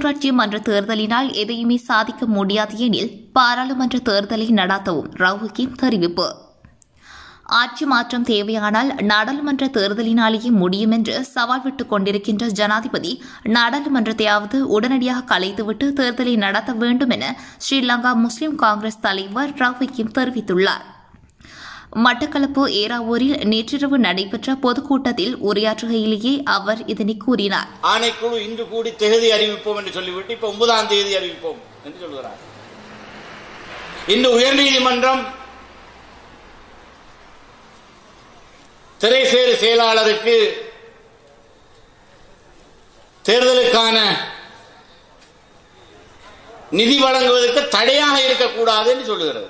உள்ளூராட்சி மன்ற தேர்தலினால் எதையுமே சாதிக்க முடியாது எனில் பாராளுமன்ற தேர்தலை நடத்தவும் ரவுஹிம் தெரிவிப்பு ஆட்சி மாற்றம் தேவையானால் நாடாளுமன்ற தேர்தலினாலேயே முடியும் என்று சவால் விட்டுக் கொண்டிருக்கின்ற ஜனாதிபதி நாடாளுமன்றத்தையாவது உடனடியாக கலைத்துவிட்டு தேர்தலை நடத்த வேண்டும் என ஸ்ரீலங்கா முஸ்லிம் காங்கிரஸ் தலைவர் ரவுஹிம் தெரிவித்துள்ளார் மட்டக்களப்பு ஏராவூரில் நேற்றிரவு நடைபெற்ற பொதுக்கூட்டத்தில் உரையாற்றுகையிலேயே அவர் இதனை கூறினார் ஆணைக்குழு இன்று கூடி தேதி அறிவிப்போம் என்று சொல்லிவிட்டு இப்ப ஒன்பதாம் தேதி அறிவிப்போம் என்று சொல்கிறார் இன்று உயர்நீதிமன்றம் திரைசேரி செயலாளருக்கு தேர்தலுக்கான நிதி வழங்குவதற்கு தடையாக இருக்கக்கூடாது என்று சொல்லுகிறது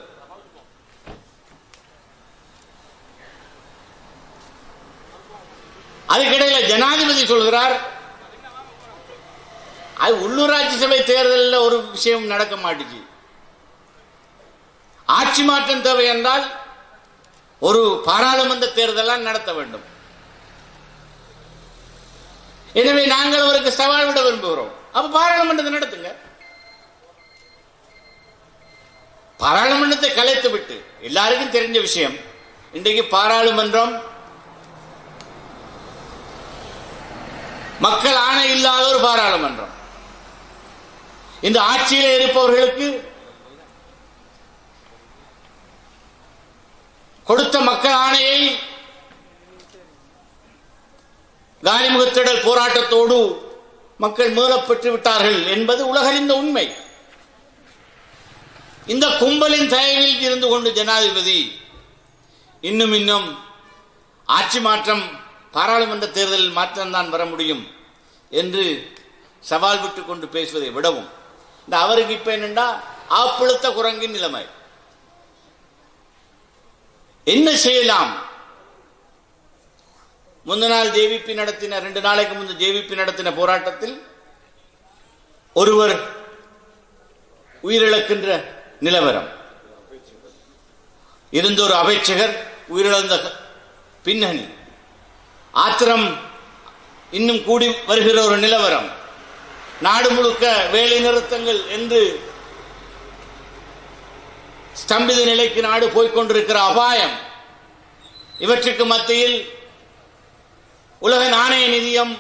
அதுக்கிடையில ஜனாதிபதி சொல்கிறார் அது உள்ளூராட்சி சபை தேர்தலில் ஒரு விஷயம் நடக்க மாட்டுச்சு ஆட்சி மாற்றம் தேவை என்றால் ஒரு பாராளுமன்ற தேர்தலாம் நடத்த வேண்டும் எனவே நாங்கள் அவருக்கு சவால் விட விரும்புகிறோம் அப்ப பாராளுமன்றத்தை நடத்துங்க பாராளுமன்றத்தை கலைத்து விட்டு எல்லாருக்கும் தெரிஞ்ச விஷயம் இன்றைக்கு பாராளுமன்றம் மக்கள் ஆணை இல்லாத ஒரு பாராளுமன்றம் இந்த ஆட்சியில் இருப்பவர்களுக்கு கொடுத்த மக்கள் ஆணையை காலிமுகத்திடல் போராட்டத்தோடு மக்கள் மீளப் பெற்று விட்டார்கள் என்பது உலகறிந்த உண்மை இந்த கும்பலின் தயவில் இருந்து கொண்டு ஜனாதிபதி இன்னும் இன்னும் ஆட்சி மாற்றம் பாராளுமன்ற தேர்தலில் மாற்றம்தான் வர முடியும் என்று சவால் விட்டு கொண்டு பேசுவதை விடவும் இந்த அவருக்கு இப்ப என்னண்டா ஆப்பிழுத்த குரங்கின் நிலைமை என்ன செய்யலாம் முந்த நாள் ஜேவிபி நடத்தின ரெண்டு நாளைக்கு முன்பு ஜேவிபி நடத்தின போராட்டத்தில் ஒருவர் உயிரிழக்கின்ற நிலவரம் இருந்த ஒரு அமைச்சகர் உயிரிழந்த பின்னணி ஆத்திரம் இன்னும் கூடி வருகிற ஒரு நிலவரம் நாடு முழுக்க வேலை நிறுத்தங்கள் என்று ஸ்தம்பித நிலைக்கு நாடு போய்கொண்டிருக்கிற அபாயம் இவற்றுக்கு மத்தியில் உலக நாணய நிதியம்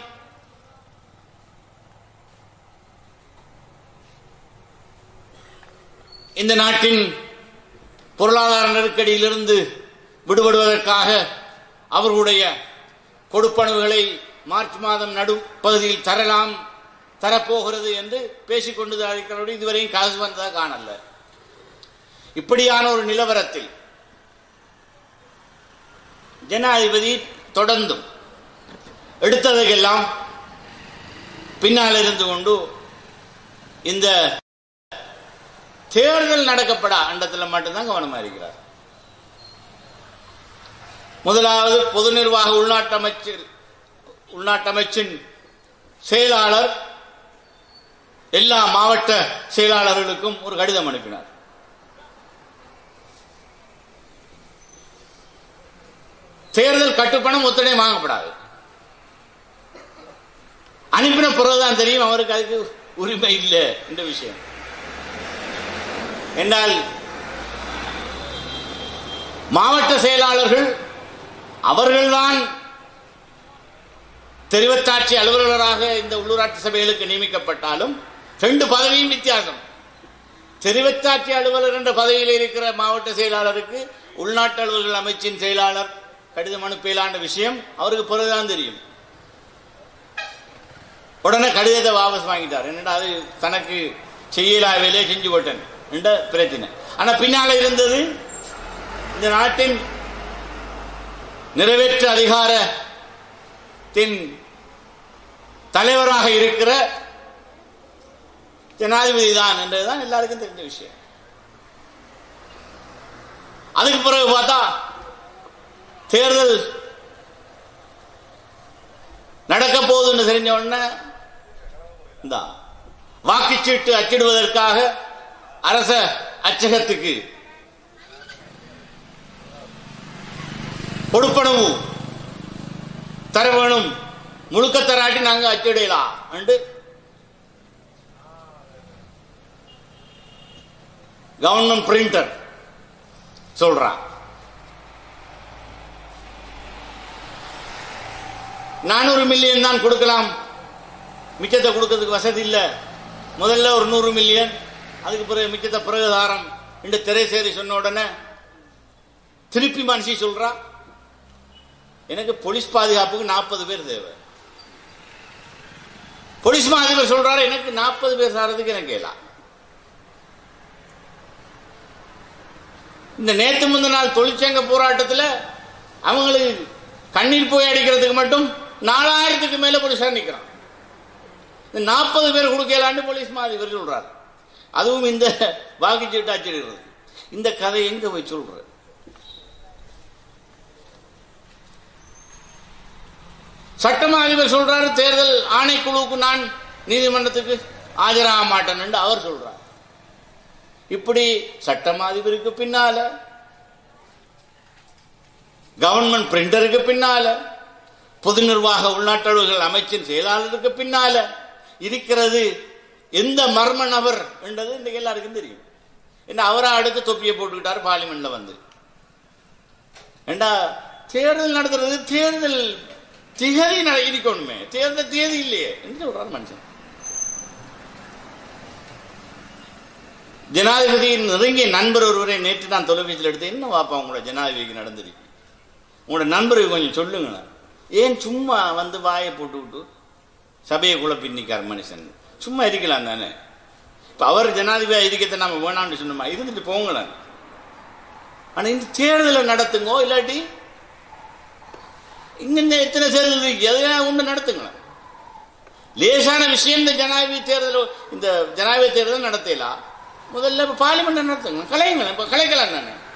இந்த நாட்டின் பொருளாதார நெருக்கடியிலிருந்து விடுபடுவதற்காக அவர்களுடைய கொடுப்பனவுகளை மார்ச் மாதம் நடுப்பகுதியில் தரலாம் தரப்போகிறது என்று பேசிக்கொண்டு இருக்கிறோடு இதுவரையும் காசு வந்ததாக காணல இப்படியான ஒரு நிலவரத்தில் ஜனாதிபதி தொடர்ந்தும் எடுத்ததையெல்லாம் பின்னால் இருந்து கொண்டு இந்த தேர்தல் நடக்கப்படா அண்டத்தில் மட்டும்தான் கவனமா இருக்கிறார் முதலாவது பொது நிர்வாக உள்நாட்டு அமைச்சர் உள்நாட்டு அமைச்சின் செயலாளர் எல்லா மாவட்ட செயலாளர்களுக்கும் ஒரு கடிதம் அனுப்பினார் தேர்தல் கட்டுப்பணம் ஒத்துணை வாங்கப்படாது அனுப்பின பிறகுதான் தெரியும் அவருக்கு அதுக்கு உரிமை இல்லை இந்த விஷயம் என்றால் மாவட்ட செயலாளர்கள் அவர்கள்தான் தெரிவத்தாட்சி அலுவலராக இந்த உள்ளூராட்சி சபைகளுக்கு நியமிக்கப்பட்டாலும் ரெண்டு பதவியும் வித்தியாசம் தெரிவத்தாட்சி அலுவலர் என்ற பதவியில் இருக்கிற மாவட்ட செயலாளருக்கு உள்நாட்டு அலுவலர்கள் அமைச்சின் செயலாளர் கடிதம் அனுப்பலான்ற விஷயம் அவருக்கு பிறகுதான் தெரியும் உடனே கடிதத்தை வாபஸ் வாங்கிட்டார் என்னடா அது தனக்கு செய்யலா வேலையை செஞ்சு போட்டேன் என்ற பிரச்சனை ஆனா பின்னால இருந்தது இந்த நாட்டின் நிறைவேற்று அதிகாரத்தின் தலைவராக இருக்கிற ஜனாதிபதி தான் என்றதுதான் எல்லாருக்கும் தெரிஞ்ச விஷயம் அதுக்கு பிறகு பார்த்தா தேர்தல் நடக்க போகுதுன்னு தெரிஞ்ச உடனே இந்த வாக்குச்சீட்டு அச்சிடுவதற்காக அரச அச்சகத்துக்கு கொடுப்பனவு தர வேணும் முழுக்க தராட்டி நாங்க அச்சிடலாம் என்று கவர்மெண்ட் பிரிண்டர் சொல்றான் நானூறு மில்லியன் தான் கொடுக்கலாம் மிச்சத்தை கொடுக்கறதுக்கு வசதி இல்லை முதல்ல ஒரு நூறு மில்லியன் அதுக்கு பிறகு மிச்சத்தை பிறகு தாரம் என்று திரைசேரி சொன்ன உடனே திருப்பி மனுஷி சொல்றா எனக்கு போலீஸ் பாதுகாப்புக்கு நாற்பது பேர் தேவை போலீஸ் மாதிபர் சொல்றாரு எனக்கு நாற்பது பேர் சாரதுக்கு எனக்கு கேலாம் இந்த நேத்து முந்தின நாள் தொழிற்சங்க போராட்டத்தில் அவங்களுக்கு கண்ணீர் போய் அடிக்கிறதுக்கு மட்டும் நாலாயிரத்துக்கு மேல போலீஸார் நிக்கிறான் இந்த நாற்பது பேர் கொடுக்கலான்னு போலீஸ் மாதிபர் சொல்றாரு அதுவும் இந்த வாக்குச்சீட்டு அச்சிடுறது இந்த கதை எங்க போய் சொல்ற சட்டமா அதிபர் சொல்றாரு தேர்தல் ஆணைக்குழுவுக்கு நான் நீதிமன்றத்துக்கு ஆஜராக மாட்டேன் என்று அவர் சொல்றார் இப்படி சட்டமா அதிபருக்கு பின்னால கவர்மெண்ட் பிரிண்டருக்கு பின்னால பொது நிர்வாக உள்நாட்டலுவல்கள் அமைச்சின் செயலாளருக்கு பின்னால இருக்கிறது எந்த மர்ம நபர் என்றது இன்றைக்கு எல்லாருக்கும் தெரியும் என்ன அவரை அடுத்து தொப்பியை போட்டுக்கிட்டார் பார்லிமெண்ட்ல வந்து ஏண்டா தேர்தல் நடத்துறது தேர்தல் திகதி நட- இருக்கணுமே தேர்தல் தேதி இல்லையே என்று சொல்றார் மனுஷன் ஜனாதிபதியின் நெருங்கிய நண்பர் ஒருவரை நேற்று நான் தொலைபேசியில் எடுத்து என்ன வாப்பா உங்களோட ஜனாதிபதிக்கு நடந்திருக்கு உங்களோட நண்பருக்கு கொஞ்சம் சொல்லுங்களேன் ஏன் சும்மா வந்து வாயை போட்டு விட்டு சபையை குழப்பி நிற்கார் மனுஷன் சும்மா இருக்கலாம் தானே இப்ப அவர் ஜனாதிபதி இருக்கத்தை நாம வேணாம்னு சொன்னோமா இருந்துட்டு போங்களேன் ஆனா இந்த தேர்தலை நடத்துங்கோ இல்லாட்டி இன்னும் எத்தனை தேர்தல் இருக்கு எதையா ஒன்று நடத்துங்களேன் லேசான விஷயம் இந்த ஜனாதிபதி தேர்தல் இந்த ஜனாதிபதி தேர்தல் நடத்தலாம் முதல்ல பார்லிமெண்ட் நடத்துங்க கலைங்களேன் இப்போ கலைக்கலாம் தானே